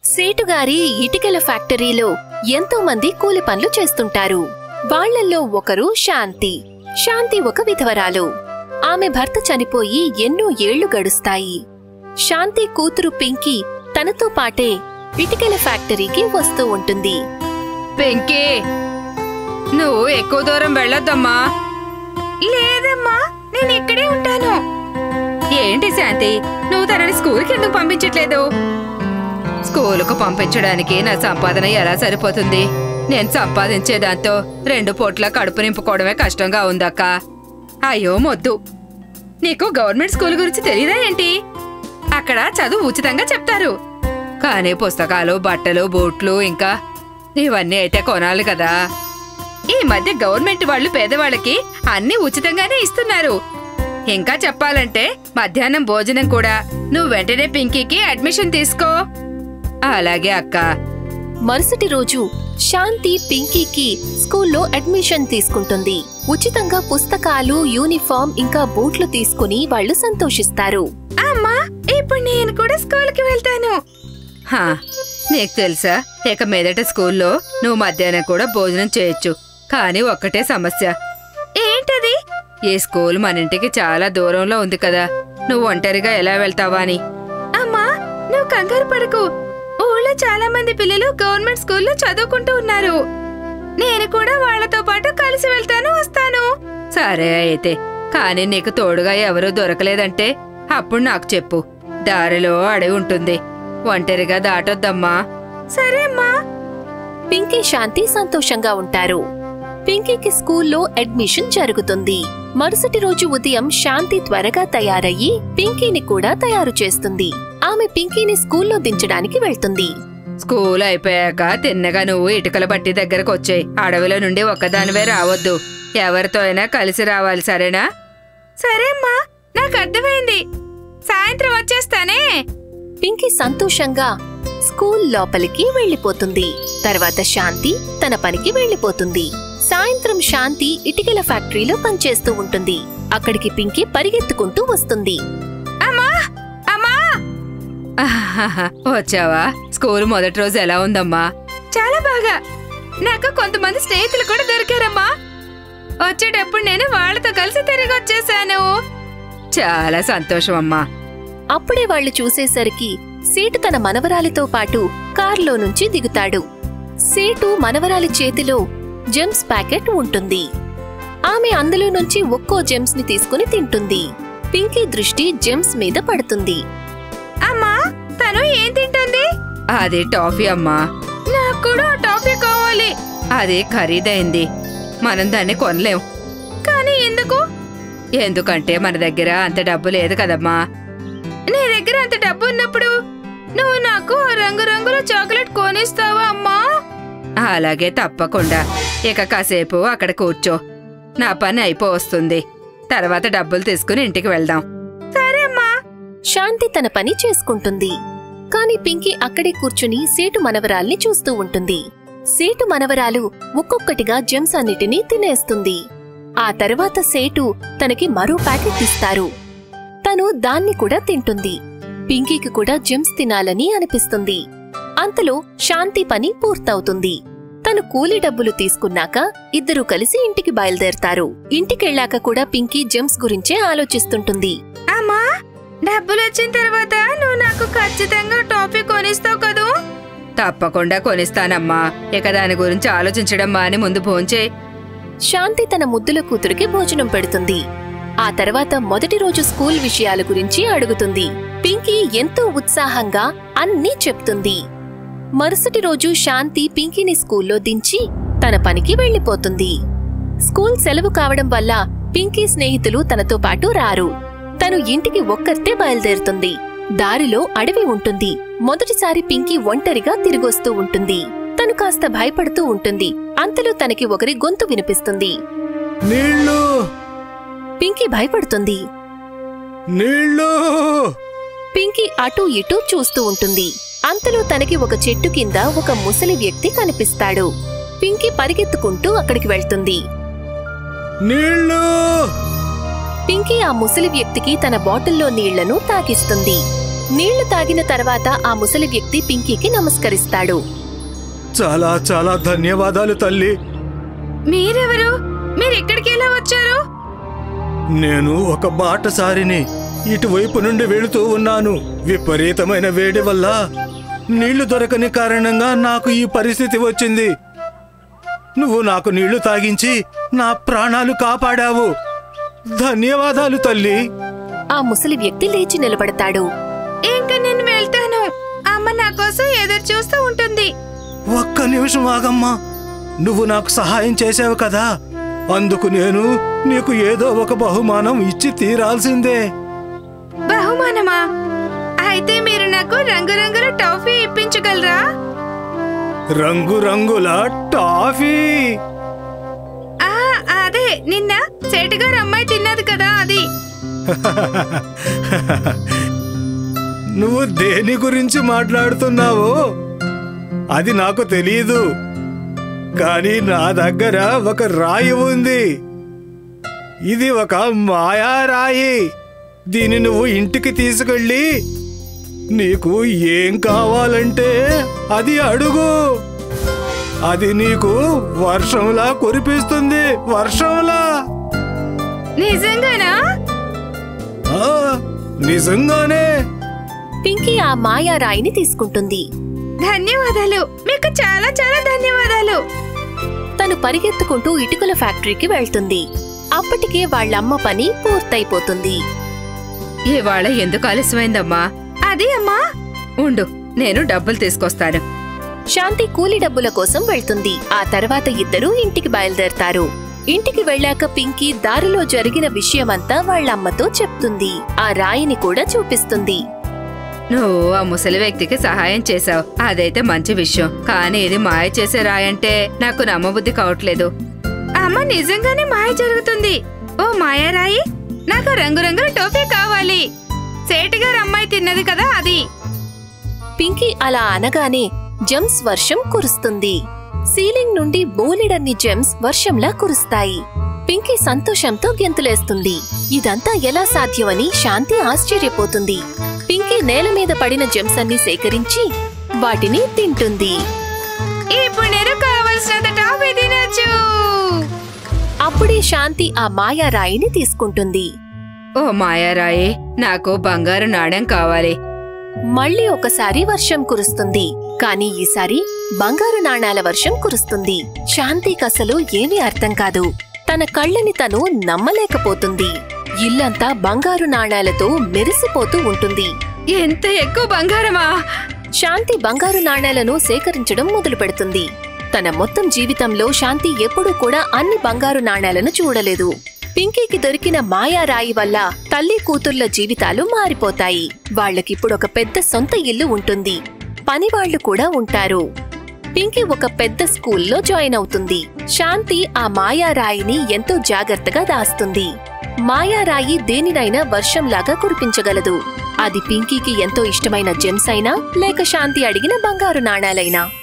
సేటుగారి ఇటికల ఫ్యాక్టరీలో ఎంతో మంది కూలి పనులు చేస్తుంటారు వాళ్ళల్లో ఒకరు శాంతి శాంతి ఒక విధవరాలు ఆమె భర్త చనిపోయి ఎన్నో ఏళ్లు గడుస్తాయి శాంతి కూతురు పింకీ తనతో పాటే ఇటికల ఫ్యాక్టరీకి వస్తూ ఉంటుంది పెంకీ నువ్వు ఎక్కువ దూరం వెళ్ళొద్దమ్మా లేదమ్మా నేను ఇక్కడే ఉంటాను ఏంటి శాంతి నువ్వు తనని స్కూల్కి ఎందుకు పంపించట్లేదు స్కూలుకు పంపించడానికి నా సంపాదన ఎలా సరిపోతుంది నేను సంపాదించే దాంతో రెండు పూట్ల కడుపు నింపుకోవడమే కష్టంగా ఉందక్క అయ్యో మొద్దు నీకు గవర్నమెంట్ స్కూల్ గురించి తెలీదా ఏంటి అక్కడ చదువు ఉచితంగా చెప్తారు కానీ పుస్తకాలు బట్టలు బూట్లు ఇంకా ఇవన్నీ అయితే కొనాలి కదా ఈ మధ్య గవర్నమెంట్ వాళ్ళు పేదవాళ్ళకి అన్ని ఉచితంగానే ఇస్తున్నారు ఇంకా చెప్పాలంటే మధ్యాహ్నం భోజనం కూడా నువ్వు వెంటనే పింకీకి అడ్మిషన్ తీసుకో అలాగే అక్క మరుసటి రోజు శాంతి పింకీకి స్కూల్లో అడ్మిషన్ తీసుకుంటుంది ఉచితంగా పుస్తకాలు యూనిఫామ్ ఇంకా బూట్లు తీసుకుని వాళ్ళు సంతోషిస్తారు అమ్మా ఇప్పుడు నేను కూడా స్కూల్కి వెళ్తాను హా నీకు తెలుసా ఇక మీదట స్కూల్లో నువ్వు మధ్యాహ్నం కూడా భోజనం చేయొచ్చు కానీ ఒక్కటే సమస్య ఏంటది ఈ స్కూల్ మన ఇంటికి చాలా దూరంలో ఉంది కదా నువ్వు ఒంటరిగా ఎలా వెళ్తావా అని అమ్మా నువ్వు కంగారు పడకు ఊళ్ళో చాలా మంది పిల్లలు గవర్నమెంట్ స్కూల్లో చదువుకుంటూ ఉన్నారు నేను కూడా వాళ్ళతో పాటు కలిసి వెళ్తాను వస్తాను సరే అయితే కానీ నీకు తోడుగా ఎవరూ దొరకలేదంటే అప్పుడు నాకు చెప్పు దారిలో అడవి ఉంటుంది ఒంటరిగా దాటొద్దమ్మా సరే అమ్మా పింకీ శాంతి సంతోషంగా ఉంటారు పింకీకి స్కూల్లో అడ్మిషన్ జరుగుతుంది మరుసటి రోజు ఉదయం శాంతి త్వరగా తయారయ్యి పింకీని కూడా తయారు చేస్తుంది ఆమె పింకీని స్కూల్లో దించడానికి వెళ్తుంది స్కూల్ అయిపోయాక తిన్నగా నువ్వు ఇటుకల బట్టి దగ్గరకు వచ్చాయి అడవిలో నుండి ఒక్కదానివే రావద్దు ఎవరితో అయినా కలిసి రావాలి సరేనా సరే అమ్మా నాకు అర్థమైంది సాయంత్రం వచ్చేస్తానే పింకీ సంతోషంగా స్కూల్ లోపలికి వెళ్లిపోతుంది తర్వాత శాంతి తన పనికి వెళ్లిపోతుంది సాయంత్రం శాంతి ఇటికల ఫ్యాక్టరీలో పనిచేస్తూ ఉంటుంది అక్కడికి పింకీ పరిగెత్తుకుంటూ వస్తుంది అమ్మా అమ్మా ఆహాహా, వచ్చావా స్కూల్ మొదటి రోజు ఎలా ఉందమ్మా చాలా బాగా నాకు కొంతమంది స్నేహితులు కూడా దొరికారమ్మా వచ్చేటప్పుడు నేను వాళ్ళతో కలిసి తిరిగి వచ్చేసాను చాలా సంతోషం అమ్మా అప్పుడే వాళ్ళు చూసేసరికి సేటు తన మనవరాలితో పాటు కార్లో నుంచి దిగుతాడు సేటు మనవరాలి చేతిలో జెమ్స్ ప్యాకెట్ ఉంటుంది ఆమె అందులో నుంచి ఒక్కో జెమ్స్ ని తీసుకుని తింటుంది పింకీ దృష్టి జెమ్స్ మీద పడుతుంది అమ్మా తను ఏం తింటుంది అది టాఫీ అమ్మా నాకు కూడా టాఫీ కావాలి అది ఖరీదైంది మనం దాన్ని కొనలేం కానీ ఎందుకు ఎందుకంటే మన దగ్గర అంత డబ్బు లేదు కదమ్మా నీ దగ్గర అంత డబ్బు ఉన్నప్పుడు నువ్వు నాకు రంగురంగుల చాక్లెట్ కొనిస్తావా అమ్మా అలాగే తప్పకుండా ఇక కాసేపు అక్కడ కూర్చో నా పని అయిపో వస్తుంది తర్వాత డబ్బులు తీసుకుని ఇంటికి వెళ్దాం సరే అమ్మా శాంతి తన పని చేసుకుంటుంది కాని పింకీ అక్కడే కూర్చుని సేటు మనవరాల్ని చూస్తూ ఉంటుంది సేటు మనవరాలు ఒక్కొక్కటిగా జెమ్స్ అన్నిటినీ తినేస్తుంది ఆ తర్వాత సేటు తనకి మరో ప్యాకెట్ ఇస్తారు తను దాన్ని కూడా తింటుంది పింకీకి కూడా జెమ్స్ తినాలని అనిపిస్తుంది అంతలో శాంతి పని పూర్తవుతుంది తను కూలి డబ్బులు తీసుకున్నాక ఇద్దరూ కలిసి ఇంటికి బయలుదేరతారు ఇంటికెళ్ళాక కూడా పింకీ జెమ్స్ గురించే ఆలోచిస్తుంటుంది అమ్మా డబ్బులు వచ్చిన తర్వాత నువ్వు నాకు ఖచ్చితంగా టాఫీ కొనిస్తావు కదూ తప్పకుండా కొనిస్తానమ్మా ఇక దాని గురించి ఆలోచించడం మాని ముందు భోంచే శాంతి తన ముద్దుల కూతురికి భోజనం పెడుతుంది ఆ తర్వాత మొదటి రోజు స్కూల్ విషయాల గురించి అడుగుతుంది పింకీ ఎంతో ఉత్సాహంగా అన్నీ చెప్తుంది మరుసటి రోజు శాంతి పింకీని స్కూల్లో దించి తన పనికి వెళ్లిపోతుంది స్కూల్ సెలవు కావడం వల్ల పింకీ స్నేహితులు తనతో పాటు రారు తను ఇంటికి ఒక్కర్తే బయలుదేరుతుంది దారిలో అడవి ఉంటుంది మొదటిసారి పింకీ ఒంటరిగా తిరిగొస్తూ ఉంటుంది తను కాస్త భయపడుతూ ఉంటుంది అంతలో తనకి ఒకరి గొంతు వినిపిస్తుంది నీళ్ళు పింకీ భయపడుతుంది నీళ్ళు పింకీ అటూ ఇటూ చూస్తూ ఉంటుంది అంతలో తనకి ఒక చెట్టు కింద ఒక ముసలి వ్యక్తి కనిపిస్తాడు పింకీ పరిగెత్తుకుంటూ అక్కడికి వెళ్తుంది నీళ్ళు పింకీ ఆ ముసలి వ్యక్తికి తన బాటిల్లో నీళ్లను తాకిస్తుంది నీళ్లు తాగిన తర్వాత ఆ ముసలి వ్యక్తి పింకీకి నమస్కరిస్తాడు చాలా చాలా ధన్యవాదాలు తల్లి మీరెవరు మీరు ఇక్కడికి ఎలా వచ్చారు నేను ఒక బాటసారిని ఇటువైపు నుండి వెళుతూ ఉన్నాను విపరీతమైన వేడి వల్ల నీళ్లు దొరకని కారణంగా నాకు ఈ పరిస్థితి వచ్చింది నువ్వు నాకు నీళ్లు తాగించి నా ప్రాణాలు కాపాడావు ధన్యవాదాలు తల్లి ఆ ముసలి వ్యక్తి లేచి నిలబడతాడు ఇంకా నేను వెళ్తాను అమ్మ నా కోసం ఎదురు చూస్తూ ఉంటుంది ఒక్క నిమిషం ఆగమ్మా నువ్వు నాకు సహాయం చేసావు కదా అందుకు నేను నీకు ఏదో ఒక బహుమానం ఇచ్చి తీరాల్సిందే బహుమానమా అయితే మీరు నాకు రంగురంగుల టాఫీ ఇప్పించగలరా రంగురంగుల టాఫీ ఆ అదే నిన్న సేటుగారు అమ్మాయి తిన్నది కదా అది నువ్వు దేని గురించి మాట్లాడుతున్నావో అది నాకు తెలియదు కానీ నా దగ్గర ఒక రాయి ఉంది ఇది ఒక మాయా రాయి దీన్ని నువ్వు ఇంటికి తీసుకెళ్ళి నీకు ఏం కావాలంటే అది అడుగు అది నీకు వర్షంలా కురిపిస్తుంది వర్షంలా నిజంగానా ఆ, నిజంగానే పింకీ ఆ మాయా రాయిని తీసుకుంటుంది ధన్యవాదాలు మీకు చాలా చాలా ధన్యవాదాలు తను పరిగెత్తుకుంటూ ఇటుకల ఫ్యాక్టరీకి వెళ్తుంది అప్పటికే వాళ్ళమ్మ పని పూర్తయిపోతుంది ఇవాళ ఎందుకు ఆలస్యమైందమ్మా అది అమ్మా ఉండు నేను డబ్బులు తీసుకొస్తాను శాంతి కూలి డబ్బుల కోసం వెళ్తుంది ఆ తర్వాత ఇద్దరూ ఇంటికి బయలుదేరతారు ఇంటికి వెళ్ళాక పింకీ దారిలో జరిగిన విషయమంతా వాళ్ళమ్మతో చెప్తుంది ఆ రాయిని కూడా చూపిస్తుంది నువ్వు ఆ ముసలి వ్యక్తికి సహాయం చేశావు అదైతే మంచి విషయం కానీ ఇది మాయ చేసే రాయంటే నాకు నమ్మబుద్ధి కావట్లేదు అమ్మ నిజంగానే మాయ జరుగుతుంది ఓ మాయా రాయి నాకు రంగురంగుల టోపీ కావాలి సేటుగారు అమ్మాయి తిన్నది కదా అది పింకీ అలా అనగానే జెమ్స్ వర్షం కురుస్తుంది సీలింగ్ నుండి బోలెడన్ని జెమ్స్ వర్షంలా కురుస్తాయి పింకీ సంతోషంతో గెంతులేస్తుంది ఇదంతా ఎలా సాధ్యమని శాంతి ఆశ్చర్యపోతుంది పింకీ నేల మీద పడిన జెమ్స్ అన్ని సేకరించి వాటిని తింటుంది ఇప్పుడు నేను కావలసినంత టాపీ తినొచ్చు అప్పుడే శాంతి ఆ మాయా రాయిని తీసుకుంటుంది ఓ మాయారాయి నాకు బంగారు నాణ్యం కావాలి మళ్ళీ ఒకసారి వర్షం కురుస్తుంది కానీ ఈసారి బంగారు నాణాల వర్షం కురుస్తుంది శాంతికి అసలు ఏమీ అర్థం కాదు తన కళ్ళని తను నమ్మలేకపోతుంది ఇల్లంతా బంగారు నాణాలతో మెరిసిపోతూ ఉంటుంది ఎంత ఎక్కువ బంగారమా శాంతి బంగారు నాణేలను సేకరించడం మొదలు పెడుతుంది తన మొత్తం జీవితంలో శాంతి ఎప్పుడూ కూడా అన్ని బంగారు నాణేలను చూడలేదు పింకీకి దొరికిన మాయా రాయి వల్ల తల్లి కూతుర్ల జీవితాలు మారిపోతాయి వాళ్ళకిప్పుడు ఒక పెద్ద సొంత ఇల్లు ఉంటుంది పనివాళ్లు కూడా ఉంటారు పింకీ ఒక పెద్ద స్కూల్లో జాయిన్ అవుతుంది శాంతి ఆ మాయా రాయిని ఎంతో జాగ్రత్తగా దాస్తుంది మాయా రాయి దేనినైనా వర్షంలాగా కురిపించగలదు అది పింకీకి ఎంతో ఇష్టమైన జెమ్స్ అయినా లేక శాంతి అడిగిన బంగారు నాణాలైనా